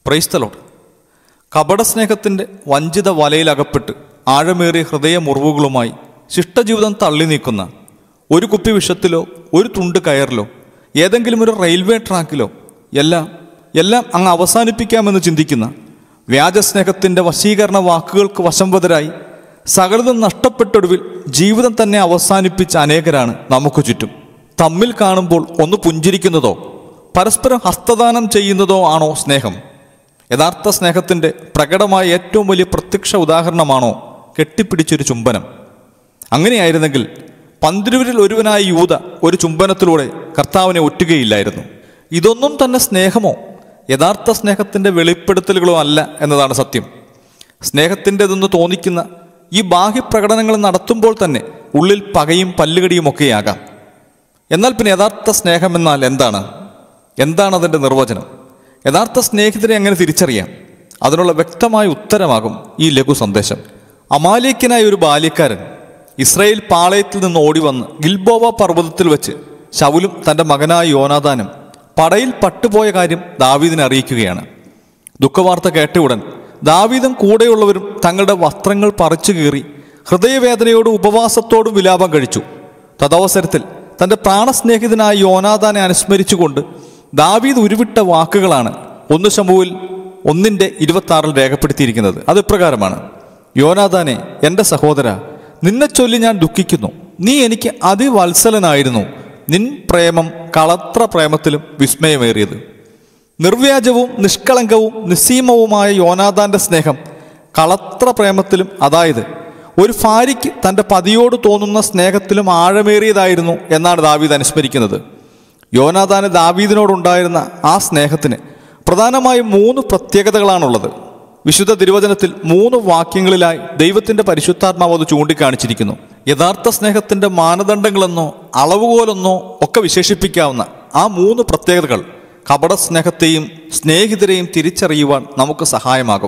praise the Lord കപടസ്നേഹത്തിൻ്റെ വഞ്ചിത വലയിലകപ്പെട്ട് ആഴമേറിയ ഹൃദയമുറിവുകളുമായി ശിഷ്ടജീവിതം തള്ളി നീക്കുന്ന ഒരു കുപ്പി വിഷത്തിലോ ഒരു തുണ്ട് കയറിലോ ഏതെങ്കിലും ഒരു റെയിൽവേ ട്രാക്കിലോ എല്ലാം എല്ലാം അങ്ങ് അവസാനിപ്പിക്കാമെന്ന് ചിന്തിക്കുന്ന വ്യാജസ്നേഹത്തിൻ്റെ വശീകരണ വാക്കുകൾക്ക് വശംവതരായി സകലതും നഷ്ടപ്പെട്ടൊടുവിൽ ജീവിതം തന്നെ അവസാനിപ്പിച്ച അനേകരാണ് നമുക്ക് ചുറ്റും തമ്മിൽ കാണുമ്പോൾ ഒന്ന് പുഞ്ചിരിക്കുന്നതോ പരസ്പരം ഹസ്തദാനം ചെയ്യുന്നതോ ആണോ സ്നേഹം യഥാർത്ഥ സ്നേഹത്തിൻ്റെ പ്രകടമായ ഏറ്റവും വലിയ പ്രത്യക്ഷ ഉദാഹരണമാണോ കെട്ടിപ്പിടിച്ചൊരു ചുംബനം അങ്ങനെയായിരുന്നെങ്കിൽ പന്തിരുവരിൽ ഒരുവനായ യൂത ഒരു ചുംബനത്തിലൂടെ കർത്താവിനെ ഒറ്റുകയില്ലായിരുന്നു ഇതൊന്നും തന്നെ സ്നേഹമോ യഥാർത്ഥ സ്നേഹത്തിൻ്റെ വെളിപ്പെടുത്തലുകളോ അല്ല എന്നതാണ് സത്യം സ്നേഹത്തിൻ്റെതെന്ന് തോന്നിക്കുന്ന ഈ ബാഹ്യപ്രകടനങ്ങൾ നടത്തുമ്പോൾ തന്നെ ഉള്ളിൽ പകയും പല്ലുകടിയും ഒക്കെയാകാം എന്നാൽ പിന്നെ യഥാർത്ഥ സ്നേഹം എന്നാൽ എന്താണ് എന്താണ് അതിൻ്റെ നിർവചനം യഥാർത്ഥ സ്നേഹിതരെ എങ്ങനെ തിരിച്ചറിയാം അതിനുള്ള വ്യക്തമായ ഉത്തരമാകും ഈ ലഘു സന്ദേശം അമാലേക്കനായ ഒരു ബാല്യക്കാരൻ ഇസ്രായേൽ പാളയത്തിൽ നിന്ന് ഓടി വന്ന് ഗിൽബോവ പർവ്വതത്തിൽ വെച്ച് ശൗലും തൻ്റെ മകനായ യോനാദാനും പടയിൽ പട്ടുപോയ കാര്യം ദാവീദിനെ അറിയിക്കുകയാണ് ദുഃഖവാർത്ത കേട്ട ഉടൻ ദാവീദും കൂടെയുള്ളവരും തങ്ങളുടെ വസ്ത്രങ്ങൾ പറിച്ചു കീറി ഹൃദയവേദനയോടും ഉപവാസത്തോടും വിലാപം കഴിച്ചു തദവസരത്തിൽ തൻ്റെ പ്രാണസ്നേഹിതനായ യോനാദാനെ അനുസ്മരിച്ചുകൊണ്ട് ദാവീദ് ഉരുവിട്ട വാക്കുകളാണ് ഒന്ന് ശമുവിൽ ഒന്നിൻ്റെ ഇരുപത്തി രേഖപ്പെടുത്തിയിരിക്കുന്നത് അത് ഇപ്രകാരമാണ് യോനാദാനെ എൻ്റെ സഹോദര നിന്നെ ചൊല്ലി ഞാൻ ദുഃഖിക്കുന്നു നീ എനിക്ക് അതിവത്സലനായിരുന്നു നിൻ പ്രേമം കളത്ര പ്രേമത്തിലും വിസ്മയമേറിയത് നിർവ്യാജവും നിഷ്കളങ്കവും നിസ്സീമവുമായ യോനാദാന്റെ സ്നേഹം കളത്ര പ്രേമത്തിലും അതായത് ഒരു ഭാര്യയ്ക്ക് തൻ്റെ പതിയോട് തോന്നുന്ന സ്നേഹത്തിലും ആഴമേറിയതായിരുന്നു എന്നാണ് ദാവീദ് അനുസ്മരിക്കുന്നത് യോനാദാന് ദാവീദിനോടുണ്ടായിരുന്ന ആ സ്നേഹത്തിന് പ്രധാനമായും മൂന്ന് പ്രത്യേകതകളാണുള്ളത് വിശുദ്ധ തിരുവചനത്തിൽ മൂന്ന് വാക്യങ്ങളിലായി ദൈവത്തിൻ്റെ പരിശുദ്ധാത്മാവ് അത് ചൂണ്ടിക്കാണിച്ചിരിക്കുന്നു യഥാർത്ഥ സ്നേഹത്തിൻ്റെ മാനദണ്ഡങ്ങളെന്നോ അളവുകോലെന്നോ ഒക്കെ വിശേഷിപ്പിക്കാവുന്ന ആ മൂന്ന് പ്രത്യേകതകൾ കപട സ്നേഹത്തെയും സ്നേഹിതരെയും തിരിച്ചറിയുവാൻ നമുക്ക് സഹായമാകും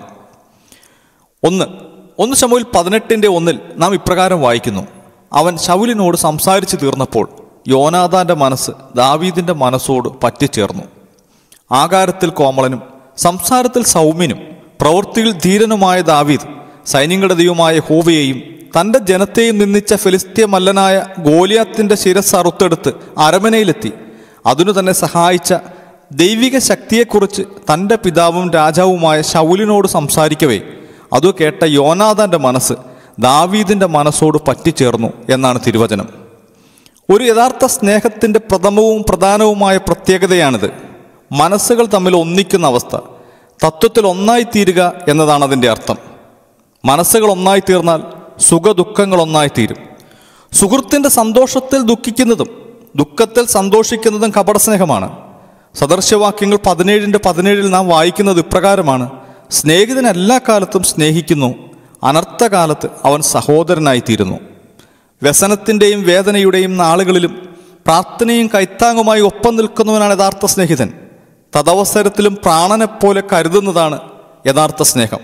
ഒന്ന് ഒന്ന് ശമുവിൽ പതിനെട്ടിൻ്റെ ഒന്നിൽ നാം ഇപ്രകാരം വായിക്കുന്നു അവൻ ശൗലിനോട് സംസാരിച്ചു തീർന്നപ്പോൾ യോനാദാന്റെ മനസ്സ് ദാവീദിന്റെ മനസ്സോട് പറ്റിച്ചേർന്നു ആകാരത്തിൽ കോമളനും സംസാരത്തിൽ സൗമ്യനും പ്രവൃത്തിയിൽ ധീരനുമായ ദാവീദ് സൈന്യങ്ങളുടെ ദൈവമായ ഹോവയെയും തൻ്റെ ജനത്തെയും നിന്ദിച്ച ഫിലിസ്തീയ മല്ലനായ ഗോലിയാത്തിൻ്റെ ശിരസ് അറുത്തെടുത്ത് അരമനയിലെത്തി അതിനു തന്നെ സഹായിച്ച ദൈവിക ശക്തിയെക്കുറിച്ച് തൻ്റെ പിതാവും രാജാവുമായ ശൗലിനോട് സംസാരിക്കവേ അതു കേട്ട യോനാഥാൻ്റെ മനസ്സ് ദാവീദിൻ്റെ മനസ്സോട് പറ്റിച്ചേർന്നു എന്നാണ് തിരുവചനം ഒരു യഥാർത്ഥ സ്നേഹത്തിൻ്റെ പ്രഥമവും പ്രധാനവുമായ പ്രത്യേകതയാണിത് മനസ്സുകൾ തമ്മിൽ ഒന്നിക്കുന്ന അവസ്ഥ തത്വത്തിൽ ഒന്നായിത്തീരുക എന്നതാണ് അതിൻ്റെ അർത്ഥം മനസ്സുകൾ ഒന്നായിത്തീർന്നാൽ സുഖദുഃഖങ്ങൾ ഒന്നായിത്തീരും സുഹൃത്തിൻ്റെ സന്തോഷത്തിൽ ദുഃഖിക്കുന്നതും ദുഃഖത്തിൽ സന്തോഷിക്കുന്നതും കപടസ്നേഹമാണ് സദർശവാക്യങ്ങൾ പതിനേഴിൻ്റെ പതിനേഴിൽ നാം വായിക്കുന്നത് ഇപ്രകാരമാണ് സ്നേഹിതൻ എല്ലാ കാലത്തും സ്നേഹിക്കുന്നു അനർത്ഥകാലത്ത് അവൻ സഹോദരനായിത്തീരുന്നു വ്യസനത്തിൻ്റെയും വേദനയുടെയും നാളുകളിലും പ്രാർത്ഥനയും കൈത്താങ്ങുമായി ഒപ്പം നിൽക്കുന്നവനാണ് യഥാർത്ഥ സ്നേഹിതൻ തദവസരത്തിലും പ്രാണനെപ്പോലെ കരുതുന്നതാണ് യഥാർത്ഥ സ്നേഹം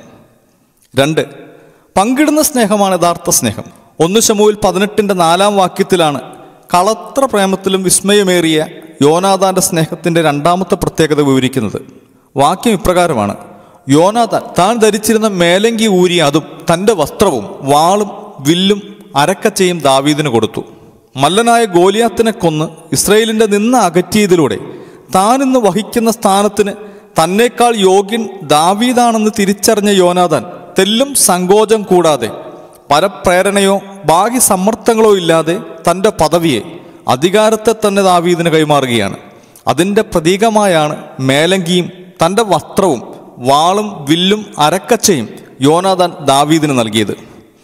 രണ്ട് പങ്കിടുന്ന സ്നേഹമാണ് യഥാർത്ഥ സ്നേഹം ഒന്ന് ശമുവിൽ പതിനെട്ടിൻ്റെ നാലാം വാക്യത്തിലാണ് കളത്ര പ്രേമത്തിലും വിസ്മയമേറിയ യോനാദാന്റെ സ്നേഹത്തിൻ്റെ രണ്ടാമത്തെ പ്രത്യേകത വിവരിക്കുന്നത് വാക്യം ഇപ്രകാരമാണ് യോനാദാൻ താൻ ധരിച്ചിരുന്ന മേലങ്കി ഊരി അതും തൻ്റെ വസ്ത്രവും വാളും വില്ലും അരക്കച്ചയും ദാവീദിന് കൊടുത്തു മല്ലനായ ഗോലിയാത്തിനെ കൊന്ന് ഇസ്രയേലിൻ്റെ നിന്ന് അകറ്റിയതിലൂടെ താൻ ഇന്ന് വഹിക്കുന്ന സ്ഥാനത്തിന് തന്നേക്കാൾ യോഗ്യൻ ദാവീദാണെന്ന് തിരിച്ചറിഞ്ഞ യോനാദാൻ തെല്ലും സങ്കോചം കൂടാതെ പരപ്രേരണയോ ബാഹ്യ സമ്മർദ്ദങ്ങളോ ഇല്ലാതെ തൻ്റെ പദവിയെ അധികാരത്തെ തന്നെ ദാവീദിന് കൈമാറുകയാണ് അതിൻ്റെ പ്രതീകമായാണ് മേലങ്കിയും തൻ്റെ വസ്ത്രവും വാളും വില്ലും അരക്കച്ചയും യോനാദാൻ ദാവീദിന് നൽകിയത്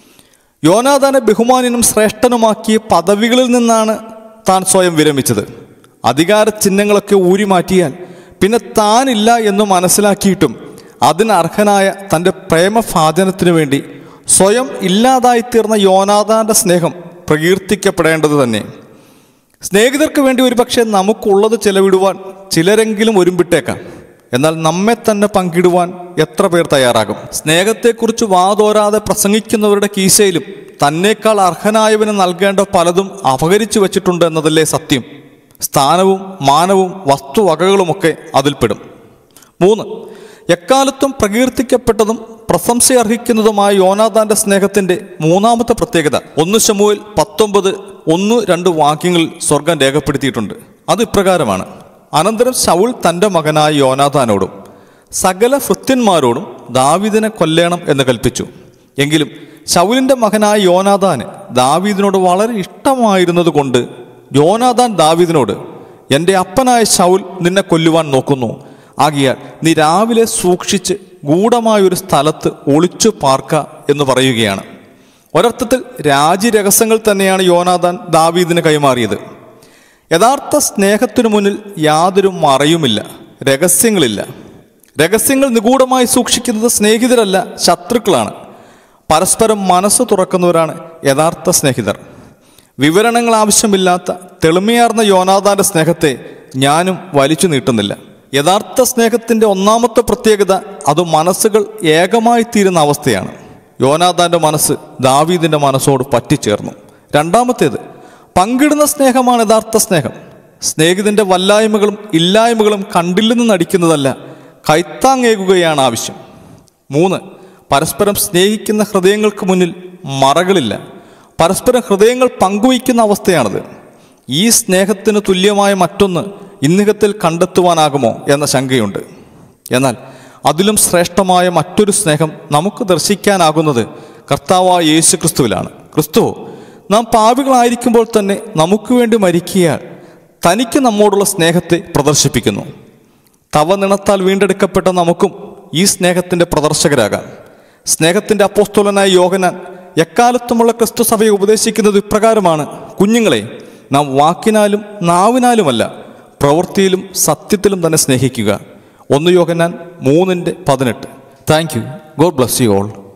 യോനാദാനെ ബഹുമാനിനും ശ്രേഷ്ഠനുമാക്കിയ പദവികളിൽ നിന്നാണ് താൻ സ്വയം വിരമിച്ചത് അധികാര ചിഹ്നങ്ങളൊക്കെ ഊരി മാറ്റിയാൽ പിന്നെ താനില്ല എന്ന് മനസ്സിലാക്കിയിട്ടും അതിന് അർഹനായ തൻ്റെ പ്രേമഭാജനത്തിനു വേണ്ടി സ്വയം ഇല്ലാതായിത്തീർന്ന യോനാദാന്റെ സ്നേഹം പ്രകീർത്തിക്കപ്പെടേണ്ടത് തന്നെ സ്നേഹിതർക്ക് വേണ്ടി ഒരുപക്ഷെ നമുക്കുള്ളത് ചെലവിടുവാൻ ചിലരെങ്കിലും ഒരുമ്പിട്ടേക്കാം എന്നാൽ നമ്മെ തന്നെ പങ്കിടുവാൻ എത്ര പേർ തയ്യാറാകും സ്നേഹത്തെക്കുറിച്ച് വാതോരാതെ പ്രസംഗിക്കുന്നവരുടെ കീശയിലും തന്നേക്കാൾ അർഹനായവന് നൽകേണ്ട പലതും അപഹരിച്ചു വച്ചിട്ടുണ്ട് എന്നതല്ലേ സത്യം സ്ഥാനവും മാനവും വസ്തുവകകളുമൊക്കെ അതിൽപ്പെടും മൂന്ന് എക്കാലത്തും പ്രകീർത്തിക്കപ്പെട്ടതും പ്രശംസയർഹിക്കുന്നതുമായ യോനാഥാന്റെ സ്നേഹത്തിന്റെ മൂന്നാമത്തെ പ്രത്യേകത ഒന്ന് ശമുവിൽ പത്തൊമ്പത് ഒന്ന് രണ്ട് വാക്യങ്ങളിൽ സ്വർഗം രേഖപ്പെടുത്തിയിട്ടുണ്ട് അത് ഇപ്രകാരമാണ് അനന്തരം ശൗൽ തൻ്റെ മകനായ യോനാഥാനോടും സകല ഭൃത്യന്മാരോടും ദാവീദിനെ കൊല്ലേണം എന്ന് കൽപ്പിച്ചു എങ്കിലും ശൗലിൻ്റെ മകനായ യോനാഥാന് ദാവീദിനോട് വളരെ ഇഷ്ടമായിരുന്നത് കൊണ്ട് യോനാഥാൻ ദാവീദിനോട് എൻ്റെ അപ്പനായ ശൗൽ നിന്നെ കൊല്ലുവാൻ നോക്കുന്നു ആകിയാൽ നീ രാവിലെ സൂക്ഷിച്ച് ഗൂഢമായൊരു സ്ഥലത്ത് ഒളിച്ചു പാർക്ക എന്ന് പറയുകയാണ് ഒരർത്ഥത്തിൽ രാജ്യരഹസ്യങ്ങൾ തന്നെയാണ് യോനാഥാൻ ദാവീദിന് കൈമാറിയത് യഥാർത്ഥ സ്നേഹത്തിനു മുന്നിൽ യാതൊരു മറയുമില്ല രഹസ്യങ്ങളില്ല രഹസ്യങ്ങൾ നിഗൂഢമായി സൂക്ഷിക്കുന്നത് സ്നേഹിതരല്ല ശത്രുക്കളാണ് പരസ്പരം മനസ്സ് തുറക്കുന്നവരാണ് യഥാർത്ഥ സ്നേഹിതർ വിവരണങ്ങൾ ആവശ്യമില്ലാത്ത തെളിമയാർന്ന യോനാഥാന്റെ സ്നേഹത്തെ ഞാനും വലിച്ചു നീട്ടുന്നില്ല യഥാർത്ഥ സ്നേഹത്തിന്റെ ഒന്നാമത്തെ പ്രത്യേകത അത് മനസ്സുകൾ ഏകമായി തീരുന്ന അവസ്ഥയാണ് യോനാഥാന്റെ മനസ്സ് ദാവീദിന്റെ മനസ്സോട് പറ്റിച്ചേർന്നു രണ്ടാമത്തേത് പങ്കിടുന്ന സ്നേഹമാണ് യഥാർത്ഥ സ്നേഹം സ്നേഹിതന്റെ വല്ലായ്മകളും ഇല്ലായ്മകളും കണ്ടില്ലെന്ന് നടിക്കുന്നതല്ല കൈത്താങ്ങേകുകയാണ് ആവശ്യം മൂന്ന് പരസ്പരം സ്നേഹിക്കുന്ന ഹൃദയങ്ങൾക്ക് മുന്നിൽ മറകളില്ല പരസ്പരം ഹൃദയങ്ങൾ പങ്കുവയ്ക്കുന്ന അവസ്ഥയാണത് ഈ സ്നേഹത്തിന് തുല്യമായ മറ്റൊന്ന് ഇന്നിഹത്തിൽ കണ്ടെത്തുവാനാകുമോ എന്ന ശങ്കയുണ്ട് എന്നാൽ അതിലും ശ്രേഷ്ഠമായ മറ്റൊരു സ്നേഹം നമുക്ക് ദർശിക്കാനാകുന്നത് കർത്താവായ യേശു ക്രിസ്തുവിലാണ് ക്രിസ്തു നാം പാവികളായിരിക്കുമ്പോൾ തന്നെ നമുക്ക് വേണ്ടി മരിക്കിയാൽ തനിക്ക് നമ്മോടുള്ള സ്നേഹത്തെ പ്രദർശിപ്പിക്കുന്നു തവ നിണത്താൽ വീണ്ടെടുക്കപ്പെട്ട നമുക്കും ഈ സ്നേഹത്തിൻ്റെ പ്രദർശകരാകാം സ്നേഹത്തിൻ്റെ അപ്പോസ്തോലനായ യോഗനാൻ എക്കാലത്തുമുള്ള ക്രിസ്തു സഭയെ ഉപദേശിക്കുന്നത് ഇപ്രകാരമാണ് കുഞ്ഞുങ്ങളെ നാം വാക്കിനാലും നാവിനാലുമല്ല പ്രവൃത്തിയിലും സത്യത്തിലും തന്നെ സ്നേഹിക്കുക ഒന്ന് യോഗനാൻ മൂന്നിൻ്റെ പതിനെട്ട് thank you God bless you all